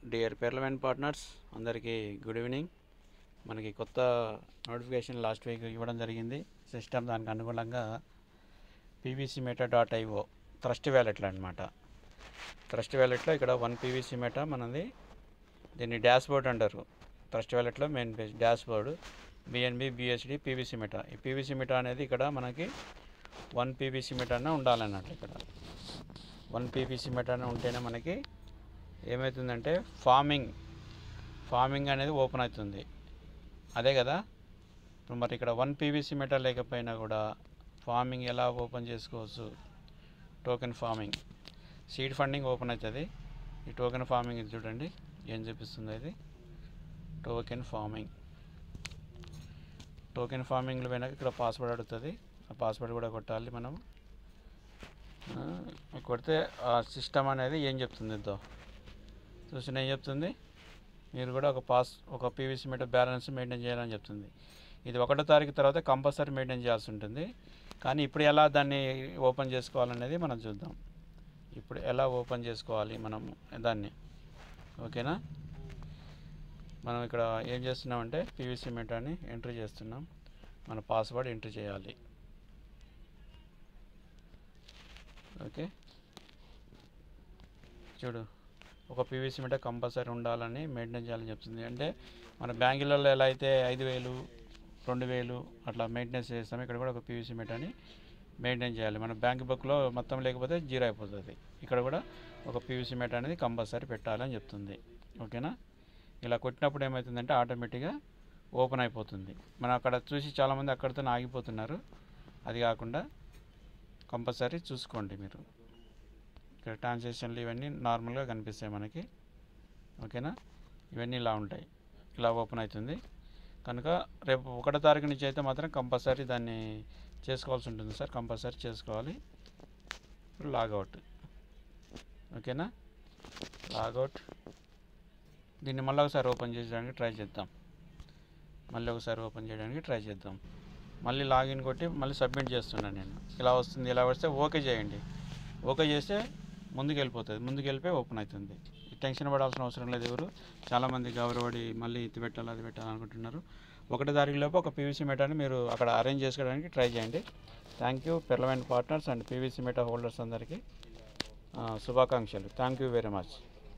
dear parliament partners అందరికీ good evening మనకి కొత్త నోటిఫికేషన్ లాస్ట్ వీక్ ఇవ్వడం జరిగింది సిస్టమ్ దానికి అనుగుణంగా PVC Meta dot IO trust వ్యాలెట్లో అనమాట థ్రస్ట్ వ్యాలెట్లో ఇక్కడ వన్ పీవీసీ మెటా మనది దీన్ని డాష్ బోర్డ్ అంటారు థ్రస్ట్ వ్యాలెట్లో main page dashboard BNB BSD PVC Meta ఈ పీవీసీ మెటా అనేది ఇక్కడ మనకి వన్ పీవీసీ మెటానే ఉండాలన్నట్టు ఇక్కడ వన్ పీవీసీ మెటానే ఉంటేనే మనకి ఏమవుతుందంటే ఫార్మింగ్ ఫార్మింగ్ అనేది ఓపెన్ అవుతుంది అదే కదా ఇప్పుడు మరి ఇక్కడ వన్ పీవీసీ మెటల్ లేకపోయినా కూడా ఫార్మింగ్ ఎలా ఓపెన్ చేసుకోవచ్చు token farming seed funding open అవుతుంది ఈ టోకెన్ ఫార్మింగ్ ఇది చూడండి ఏం చూపిస్తుంది ఇది టోకెన్ ఫార్మింగ్ టోకెన్ ఫార్మింగ్లో పోయినాక ఇక్కడ పాస్వర్డ్ అడుగుతుంది ఆ పాస్వర్డ్ కూడా కొట్టాలి మనం ఆ, కొడితే ఆ సిస్టమ్ అనేది ఏం చెప్తుంది ఇద్దో చూసిన ఏం చెప్తుంది మీరు కూడా ఒక పాస్ ఒక పీవీసీ మీటర్ బ్యాలెన్స్ మెయింటైన్ చేయాలని చెప్తుంది ఇది ఒకటో తారీఖు తర్వాత కంపల్సరీ మెయింటైన్ చేయాల్సి ఉంటుంది కానీ ఇప్పుడు ఎలా దాన్ని ఓపెన్ చేసుకోవాలనేది మనం చూద్దాం ఇప్పుడు ఎలా ఓపెన్ చేసుకోవాలి మనం దాన్ని ఓకేనా మనం ఇక్కడ ఏం చేస్తున్నామంటే పీవీసీ మీటర్ని ఎంట్రీ చేస్తున్నాం మన పాస్వర్డ్ ఎంట్రీ చేయాలి ఓకే చూడు ఒక పీవీసీ మీటర్ కంపల్సరీ ఉండాలని మెయింటైన్ చేయాలని చెప్తుంది అంటే మన బ్యాంకులలో ఎలా అయితే ఐదు వేలు రెండు వేలు అట్లా మెయింటెనెన్స్ చేస్తాం ఇక్కడ కూడా ఒక పీవీసీ మీటర్ని మెయింటైన్ చేయాలి మన బ్యాంక్ బుక్లో మొత్తం లేకపోతే జీరో అయిపోతుంది ఇక్కడ కూడా ఒక పీవీసీ మీటర్ అనేది కంపల్సరీ పెట్టాలని చెప్తుంది ఓకేనా ఇలా కొట్టినప్పుడు ఏమవుతుందంటే ఆటోమేటిక్గా ఓపెన్ అయిపోతుంది మనం అక్కడ చూసి చాలామంది అక్కడితో ఆగిపోతున్నారు అది కాకుండా కంపల్సరీ చూసుకోండి మీరు ఇక్కడ ట్రాన్సాక్షన్లు ఇవన్నీ నార్మల్గా కనిపిస్తాయి మనకి ఓకేనా ఇవన్నీ ఇలా ఉంటాయి ఇలా ఓపెన్ అవుతుంది కనుక రేపు ఒకటో తారీఖు నుంచి అయితే మాత్రం కంపల్సరీ దాన్ని చేసుకోవాల్సి ఉంటుంది సార్ కంపల్సరీ చేసుకోవాలి ఇప్పుడు లాగౌట్ ఓకేనా లాగౌట్ దీన్ని మళ్ళీ ఒకసారి ఓపెన్ చేయడానికి ట్రై చేద్దాం మళ్ళీ ఒకసారి ఓపెన్ చేయడానికి ట్రై చేద్దాం మళ్ళీ లాగిన్ కొట్టి మళ్ళీ సబ్మిట్ చేస్తున్నాను నేను ఇలా వస్తుంది ఇలా వస్తే ఓకే చేయండి ఓకే చేస్తే ముందుకు వెళ్ళిపోతుంది ముందుకు వెళ్ళిపోయి ఓపెన్ అవుతుంది టెన్షన్ పడాల్సిన అవసరం లేదు ఎవరు చాలామంది గౌరవడి మళ్ళీ ఇది పెట్టాలి అది పెట్టాలి అనుకుంటున్నారు ఒకటి తారీఖు లోపు ఒక పీవీసీ మెటాని మీరు అక్కడ అరేంజ్ చేసుకోవడానికి ట్రై చేయండి thank you parliament partners and PVC Meta holders అందరికీ ఆ, శుభాకాంక్షలు థ్యాంక్ యూ వెరీ మచ్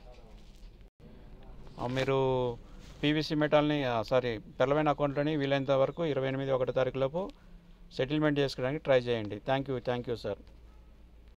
ఆ, మీరు పీవీసీ మెటాల్ని సారీ పెర్లమైన అకౌంట్లోని వీలైనంత వరకు ఇరవై ఎనిమిది ఒకటో తారీఖు లోపు సెటిల్మెంట్ చేసుకోవడానికి ట్రై చేయండి thank you thank you sir